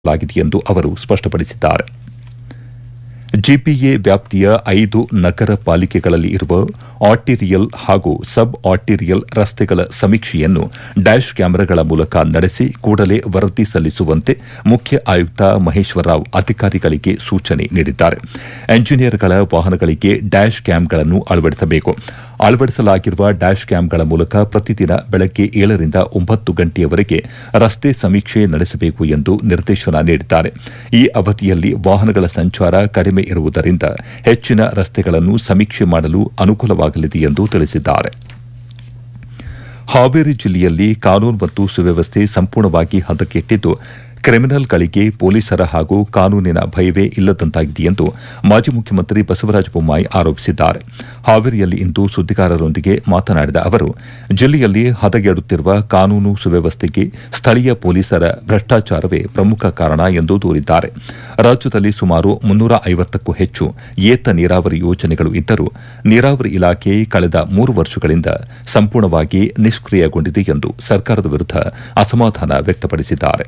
ಲಾಗಿದೆ ಎಂದು ಅವರು ಸ್ಪಷ್ಟಪಡಿಸಿದ್ದಾರೆ ಜಿಪಿಎ ವ್ಯಾಪ್ತಿಯ ಐದು ನಗರ ಪಾಲಿಕೆಗಳಲ್ಲಿ ಇರುವ ಆರ್ಟಿರಿಯಲ್ ಹಾಗೂ ಸಬ್ ಆರ್ಟಿರಿಯಲ್ ರಸ್ತೆಗಳ ಸಮೀಕ್ಷೆಯನ್ನು ಡ್ಯಾಶ್ ಕ್ಯಾಮೆರಾಗಳ ಮೂಲಕ ನಡೆಸಿ ಕೂಡಲೇ ವರದಿ ಸಲ್ಲಿಸುವಂತೆ ಮುಖ್ಯ ಆಯುಕ್ತ ಮಹೇಶ್ವರ ರಾವ್ ಅಧಿಕಾರಿಗಳಿಗೆ ಸೂಚನೆ ನೀಡಿದ್ದಾರೆ ಎಂಜಿನಿಯರ್ಗಳ ವಾಹನಗಳಿಗೆ ಡ್ಯಾಶ್ ಕ್ಯಾಮ್ಗಳನ್ನು ಅಳವಡಿಸಬೇಕು ಅಳವಡಿಸಲಾಗಿರುವ ಡ್ಯಾಶ್ ಕ್ಯಾಮ್ಗಳ ಮೂಲಕ ಪ್ರತಿದಿನ ಬೆಳಗ್ಗೆ ಏಳರಿಂದ ಒಂಬತ್ತು ಗಂಟೆಯವರೆಗೆ ರಸ್ತೆ ಸಮೀಕ್ಷೆ ನಡೆಸಬೇಕು ಎಂದು ನಿರ್ದೇಶನ ನೀಡಿದ್ದಾರೆ ಈ ಅವಧಿಯಲ್ಲಿ ವಾಹನಗಳ ಸಂಚಾರ ಕಡಿಮೆ ಇರುವುದರಿಂದ ಹೆಚ್ಚಿನ ರಸ್ತೆಗಳನ್ನು ಸಮೀಕ್ಷೆ ಮಾಡಲು ಅನುಕೂಲವಾಗಲಿದೆ ಎಂದು ತಿಳಿಸಿದ್ದಾರೆ ಹಾವೇರಿ ಜಿಲ್ಲೆಯಲ್ಲಿ ಕಾನೂನು ಮತ್ತು ಸುವ್ಯವಸ್ಥೆ ಸಂಪೂರ್ಣವಾಗಿ ಹದಗೆಟ್ಟಿದ್ದು ಕ್ರಿಮಿನಲ್ಗಳಿಗೆ ಪೊಲೀಸರ ಹಾಗೂ ಕಾನೂನಿನ ಭಯವೇ ಇಲ್ಲದಂತಾಗಿದೆ ಎಂದು ಮಾಜಿ ಮುಖ್ಯಮಂತ್ರಿ ಬಸವರಾಜ ಬೊಮ್ಮಾಯಿ ಆರೋಪಿಸಿದ್ದಾರೆ ಹಾವೇರಿಯಲ್ಲಿ ಇಂದು ಸುದ್ದಿಗಾರರೊಂದಿಗೆ ಮಾತನಾಡಿದ ಅವರು ಜಿಲ್ಲೆಯಲ್ಲಿ ಹದಗೆಡುತ್ತಿರುವ ಕಾನೂನು ಸುವ್ಯವಸ್ಥೆಗೆ ಸ್ಥಳೀಯ ಪೊಲೀಸರ ಭ್ರಷ್ಟಾಚಾರವೇ ಪ್ರಮುಖ ಕಾರಣ ಎಂದು ದೂರಿದ್ದಾರೆ ರಾಜ್ಯದಲ್ಲಿ ಸುಮಾರು ಮುನ್ನೂರ ಐವತ್ತಕ್ಕೂ ಹೆಚ್ಚು ಏತ ನೀರಾವರಿ ಯೋಜನೆಗಳು ಇದ್ದರೂ ನೀರಾವರಿ ಇಲಾಖೆ ಕಳೆದ ಮೂರು ವರ್ಷಗಳಿಂದ ಸಂಪೂರ್ಣವಾಗಿ ನಿಷ್ಕ್ರಿಯಗೊಂಡಿದೆ ಎಂದು ಸರ್ಕಾರದ ವಿರುದ್ಧ ಅಸಮಾಧಾನ ವ್ಯಕ್ತಪಡಿಸಿದ್ದಾರೆ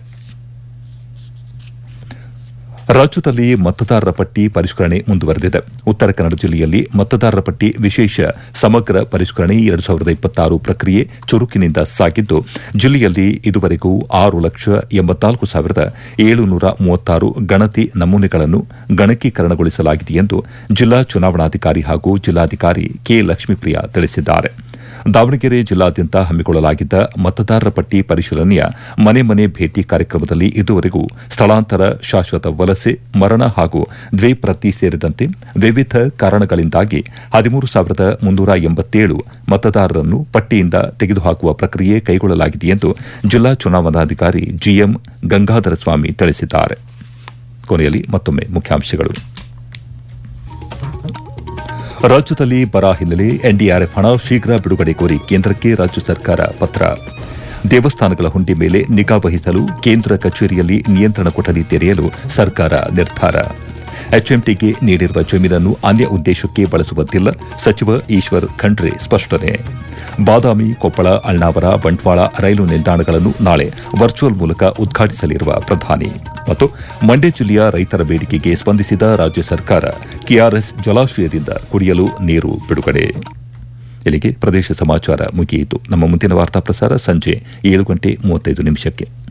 ರಾಜ್ಯದಲ್ಲಿ ಮತದಾರರ ಪಟ್ಟಿ ಪರಿಷ್ಕರಣೆ ಮುಂದುವರೆದಿದೆ ಉತ್ತರ ಕನ್ನಡ ಜಿಲ್ಲೆಯಲ್ಲಿ ಮತದಾರರ ಪಟ್ಟಿ ವಿಶೇಷ ಸಮಗ್ರ ಪರಿಷ್ಕರಣೆ ಎರಡು ಸಾವಿರದ ಇಪ್ಪತ್ತಾರು ಪ್ರಕ್ರಿಯೆ ಚುರುಕಿನಿಂದ ಸಾಗಿದ್ದು ಜಿಲ್ಲೆಯಲ್ಲಿ ಇದುವರೆಗೂ ಆರು ಲಕ್ಷ ಎಂಬತ್ನಾಲ್ಕು ಸಾವಿರದ ಏಳುನೂರ ಮೂವತ್ತಾರು ಗಣತಿ ನಮೂನೆಗಳನ್ನು ಗಣಕೀಕರಣಗೊಳಿಸಲಾಗಿದೆ ಎಂದು ಜಿಲ್ಲಾ ಚುನಾವಣಾಧಿಕಾರಿ ಹಾಗೂ ಜಿಲ್ಲಾಧಿಕಾರಿ ಕೆ ಲಕ್ಷ್ಮೀಪ್ರಿಯಾ ತಿಳಿಸಿದ್ದಾರೆ ದಾವಣಗೆರೆ ಜಿಲ್ಲಾದ್ಯಂತ ಹಮ್ಮಿಕೊಳ್ಳಲಾಗಿದ್ದ ಮತದಾರರ ಪಟ್ಟಿ ಪರಿಶೀಲನೆಯ ಮನೆ ಮನೆ ಭೇಟಿ ಕಾರ್ಯಕ್ರಮದಲ್ಲಿ ಇದುವರೆಗೂ ಸ್ಥಳಾಂತರ ಶಾಶ್ವತ ವಲಸೆ ಮರಣ ಹಾಗೂ ದ್ವಿಪ್ರತಿ ಸೇರಿದಂತೆ ವಿವಿಧ ಕಾರಣಗಳಿಂದಾಗಿ ಹದಿಮೂರು ಸಾವಿರದ ಮುನ್ನೂರ ಎಂಬತ್ತೇಳು ಮತದಾರರನ್ನು ಪಟ್ಟಿಯಿಂದ ತೆಗೆದುಹಾಕುವ ಪ್ರಕ್ರಿಯೆ ಕೈಗೊಳ್ಳಲಾಗಿದೆ ಎಂದು ಜಿಲ್ಲಾ ಚುನಾವಣಾಧಿಕಾರಿ ಜಿಎಂ ಗಂಗಾಧರ ಸ್ವಾಮಿ ತಿಳಿಸಿದ್ದಾರೆ ಕೊನೆಯಲ್ಲಿ ಮತ್ತೊಮ್ಮೆ ಮುಖ್ಯಾಂಶಗಳು ರಾಜ್ಯದಲ್ಲಿ ಬರ ಹಿನ್ನೆಲೆ ಎನ್ಡಿಆರ್ಎಫ್ ಹಣ ಶೀಘ್ರ ಬಿಡುಗಡೆ ಕೋರಿ ಕೇಂದ್ರಕ್ಕೆ ರಾಜ್ಯ ಸರ್ಕಾರ ಪತ್ರ ದೇವಸ್ಥಾನಗಳ ಹುಂಡಿ ಮೇಲೆ ನಿಗಾ ವಹಿಸಲು ಕೇಂದ್ರ ಕಚೇರಿಯಲ್ಲಿ ನಿಯಂತ್ರಣ ಕೊಠಡಿ ತೆರೆಯಲು ಸರ್ಕಾರ ನಿರ್ಧಾರ ಎಚ್ಎಂಟಿಗೆ ನೀಡಿರುವ ಜಮೀನನ್ನು ಅನ್ಯ ಉದ್ದೇಶಕ್ಕೆ ಬಳಸುವಂತಿಲ್ಲ ಸಚಿವ ಈಶ್ವರ್ ಖಂಡ್ರೆ ಸ್ಪಷ್ಟನೆ ಬಾದಾಮಿ ಕೊಪ್ಪಳ ಅಳ್ನಾವರ ಬಂಟ್ವಾಳ ರೈಲು ನಿಲ್ದಾಣಗಳನ್ನು ನಾಳೆ ವರ್ಚುವಲ್ ಮೂಲಕ ಉದ್ಘಾಟಿಸಲಿರುವ ಪ್ರಧಾನಿ ಮತ್ತು ಮಂಡ್ಯ ಜಿಲ್ಲೆಯ ರೈತರ ಬೇಡಿಕೆಗೆ ಸ್ಪಂದಿಸಿದ ರಾಜ್ಯ ಸರ್ಕಾರ ಕೆಆರ್ಎಸ್ ಜಲಾಶಯದಿಂದ ಕುಡಿಯಲು ನೀರು ಬಿಡುಗಡೆ ಇಲ್ಲಿಗೆ ಪ್ರದೇಶ ಸಮಾಚಾರ ಮುಗಿಯಿತು ನಮ್ಮ ಮುಂದಿನ ವಾರ್ತಾ ಪ್ರಸಾರ ಸಂಜೆ ಏಳು ಗಂಟೆ ಮೂವತ್ತೈದು ನಿಮಿಷಕ್ಕೆ